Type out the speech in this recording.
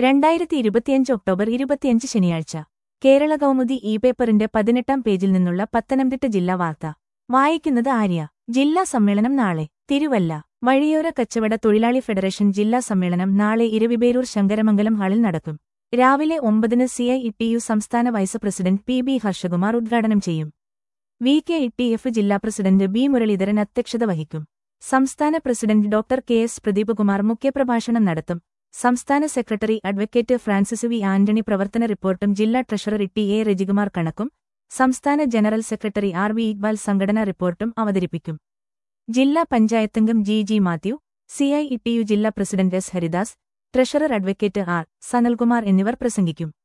രണ്ടായിരത്തി ഇരുപത്തിയഞ്ച് ഒക്ടോബർ ഇരുപത്തിയഞ്ച് ശനിയാഴ്ച കേരള കൗമുദി ഇ പേപ്പറിന്റെ പതിനെട്ടാം പേജിൽ നിന്നുള്ള പത്തനംതിട്ട ജില്ലാ വാർത്ത വായിക്കുന്നത് ആര്യ ജില്ലാ സമ്മേളനം നാളെ തിരുവല്ല വഴിയോര കച്ചവട തൊഴിലാളി ഫെഡറേഷൻ ജില്ലാ സമ്മേളനം നാളെ ഇരവിപേരൂർ ശങ്കരമംഗലം ഹാളിൽ നടക്കും രാവിലെ ഒമ്പതിന് സിഐ ഇട്ടിയു സംസ്ഥാന vice president P B Harshakumar ഉദ്ഘാടനം ചെയ്യും വി കെ ഇട്ടിഎഫ് ജില്ലാ പ്രസിഡന്റ് ബി മുരളീധരൻ അധ്യക്ഷത വഹിക്കും സംസ്ഥാന president doctor K S Pradeepkumar മുഖ്യപ്രഭാഷണം നടത്തും സംസ്ഥാന secretary advocate Francis V Antony പ്രവർത്തന റിപ്പോർട്ടും ജില്ലാ ട്രഷറർ ടി എ രജികുമാർ കണക്കും സംസ്ഥാന general secretary R V Iqbal സംഘടനാ റിപ്പോർട്ടും അവതരിപ്പിക്കും ജില്ലാ പഞ്ചായത്തംഗം G G Mathew CITU ജില്ലാ president S Haridas treasurer advocate R Sanalkumar എന്നിവർ പ്രസംഗിക്കും